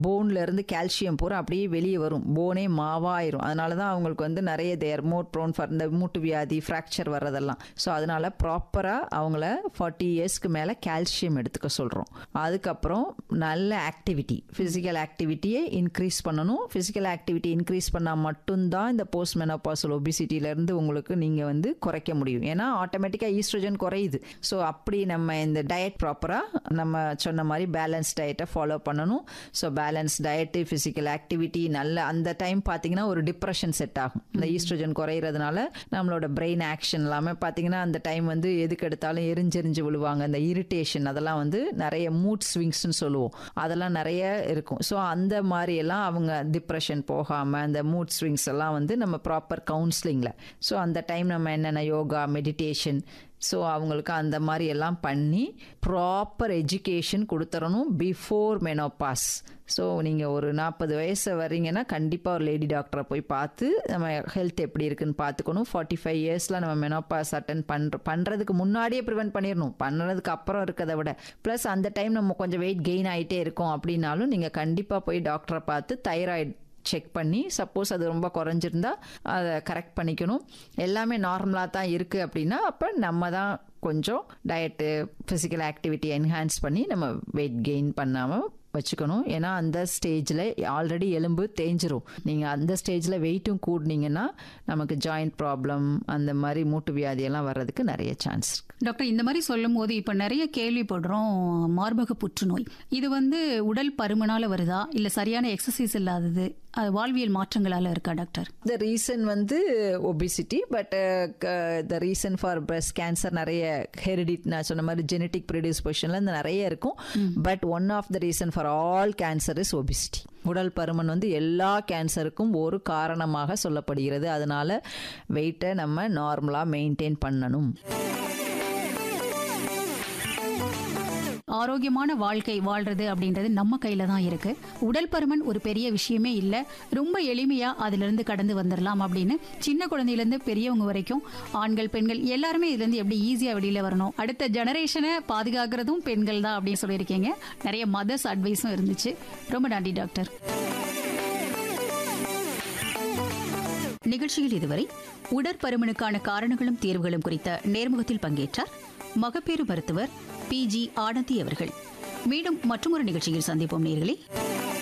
போன்ல இருந்து கால்சியம் பூரா அப்படியே வெளியே வரும் போனே மாவாயிரும் அதனால தான் அவங்களுக்கு வந்து நிறைய தேர் மோட் ப்ரோன் ஃபார் இந்த மூட்டு வியாதி ஃப்ராக்சர் வர்றதெல்லாம் ஸோ அதனால ப்ராப்பராக அவங்கள ஃபார்ட்டி இயர்ஸ்க்கு மேலே கால்சியம் எடுத்துக்க சொல்கிறோம் அதுக்கப்புறம் நல்ல ஆக்டிவிட்டி ஃபிசிக்கல் ஆக்டிவிட்டியை இன்க்ரீஸ் பண்ணணும் ஃபிசிக்கல் ஆக்டிவிட்டி இன்க்ரீஸ் பண்ணால் மட்டும்தான் இந்த போஸ்ட் மெனோபாசல் ஒபிசிட்டியிலேருந்து உங்களுக்கு நீங்கள் வந்து குறைக்க முடியும் ஏன்னா ஆட்டோமேட்டிக்காக ஈஸ்ட்ரோஜன் குறையுது ஸோ அப்படி நம்ம இந்த டயட் ப்ராப்பராக நம்ம சொன்ன மாதிரி பேலன்ஸ் டயட்டை ஃபாலோ பண்ணணும் so balance diet physical activity நல்ல அந்த டைம் பார்த்தீங்கன்னா ஒரு டிப்ரெஷன் செட் ஆகும் இந்த ஈஸ்ட்ரோஜன் குறையிறதுனால நம்மளோட பிரெயின் ஆக்ஷன் எல்லாமே பார்த்தீங்கன்னா அந்த டைம் வந்து எதுக்கு எடுத்தாலும் எரிஞ்செரிஞ்சு விழுவாங்க இந்த இரிட்டேஷன் அதெல்லாம் வந்து நிறைய மூட் ஸ்விங்ஸ்னு சொல்லுவோம் அதெல்லாம் நிறைய இருக்கும் ஸோ அந்த மாதிரி எல்லாம் அவங்க டிப்ரெஷன் போகாமல் அந்த மூட் ஸ்விங்ஸ் எல்லாம் வந்து நம்ம ப்ராப்பர் கவுன்சிலிங்கில் ஸோ அந்த டைம் நம்ம என்னென்ன யோகா மெடிடேஷன் ஸோ அவங்களுக்கு அந்த மாதிரி எல்லாம் பண்ணி ப்ராப்பர் எஜுகேஷன் கொடுத்துடணும் பிஃபோர் மெனோபாஸ் ஸோ நீங்கள் ஒரு நாற்பது வயசு வரீங்கன்னா கண்டிப்பாக ஒரு லேடி டாக்டரை போய் பார்த்து நம்ம ஹெல்த் எப்படி இருக்குன்னு பார்த்துக்கணும் ஃபார்ட்டி ஃபைவ் இயர்ஸில் நம்ம மெனோபாஸ் அட்டன் பண்ணுற பண்ணுறதுக்கு முன்னாடியே ப்ரிவென்ட் பண்ணிடணும் பண்ணுறதுக்கு அப்புறம் இருக்கிறத விட ப்ளஸ் அந்த டைம் நம்ம கொஞ்சம் வெயிட் கெயின் ஆகிட்டே இருக்கோம் அப்படின்னாலும் நீங்கள் கண்டிப்பாக போய் டாக்டரை பார்த்து தைராய்டு செக் பண்ணி சப்போஸ் அது ரொம்ப குறைஞ்சிருந்தா அதை கரெக்ட் பண்ணிக்கணும் எல்லாமே நார்மலாக தான் இருக்குது அப்படின்னா அப்போ நம்ம தான் கொஞ்சம் டயட்டு ஃபிசிக்கல் ஆக்டிவிட்டி என்ஹான்ஸ் பண்ணி நம்ம வெயிட் கெயின் பண்ணாமல் வச்சுக்கணும் ஏன்னா அந்த ஸ்டேஜில் ஆல்ரெடி எலும்பு தேஞ்சிரும் நீங்கள் அந்த ஸ்டேஜில் வெயிட்டும் கூடினீங்கன்னா நமக்கு ஜாயிண்ட் ப்ராப்ளம் அந்த மாதிரி மூட்டு வியாதியெல்லாம் வர்றதுக்கு நிறைய சான்ஸ் இருக்கு டாக்டர் இந்த மாதிரி சொல்லும் போது இப்போ நிறைய கேள்விப்படுறோம் மார்பக புற்றுநோய் இது வந்து உடல் பருமனால வருதா இல்லை சரியான எக்ஸசைஸ் இல்லாதது அது வாழ்வியல் மாற்றங்களால இருக்கா டாக்டர் த ரீசன் வந்து obesity but the reason for breast cancer நிறைய ஹெரிடிட் நான் சொன்ன மாதிரி ஜெனட்டிக் ப்ரிடிஸ்பொசிஷனில் இந்த நிறைய இருக்கும் but one of the reason for all cancer is obesity உடல் பருமன் வந்து எல்லா கேன்சருக்கும் ஒரு காரணமாக சொல்லப்படுகிறது அதனால வெயிட்டை நம்ம நார்மலாக மெயின்டைன் பண்ணணும் ஆரோக்கியமான வாழ்க்கை வாழ்றது அப்படின்றது நம்ம கையில தான் இருக்கு உடல் பருமன் ஒரு பெரிய விஷயமே இல்லை ரொம்ப எளிமையா அதுல இருந்து கடந்து வந்துடலாம் அப்படின்னு சின்ன குழந்தையில இருந்து பெரியவங்க வரைக்கும் ஆண்கள் பெண்கள் எல்லாருமே இதுல இருந்து எப்படி ஈஸியா வெளியில வரணும் அடுத்த ஜெனரேஷனை பாதுகாக்கிறதும் பெண்கள் தான் அப்படின்னு சொல்லியிருக்கீங்க நிறைய மதர்ஸ் அட்வைஸும் இருந்துச்சு ரொம்ப நன்றி டாக்டர் நிகழ்ச்சியில் இதுவரை உடற்பருமனுக்கான காரணங்களும் தீர்வுகளும் குறித்த நேர்முகத்தில் பங்கேற்றார் மகப்பேறு மருத்துவர் பி ஜி ஆனந்தி அவர்கள் மீண்டும் மற்றொரு நிகழ்ச்சியில் சந்திப்போம் நேர்களே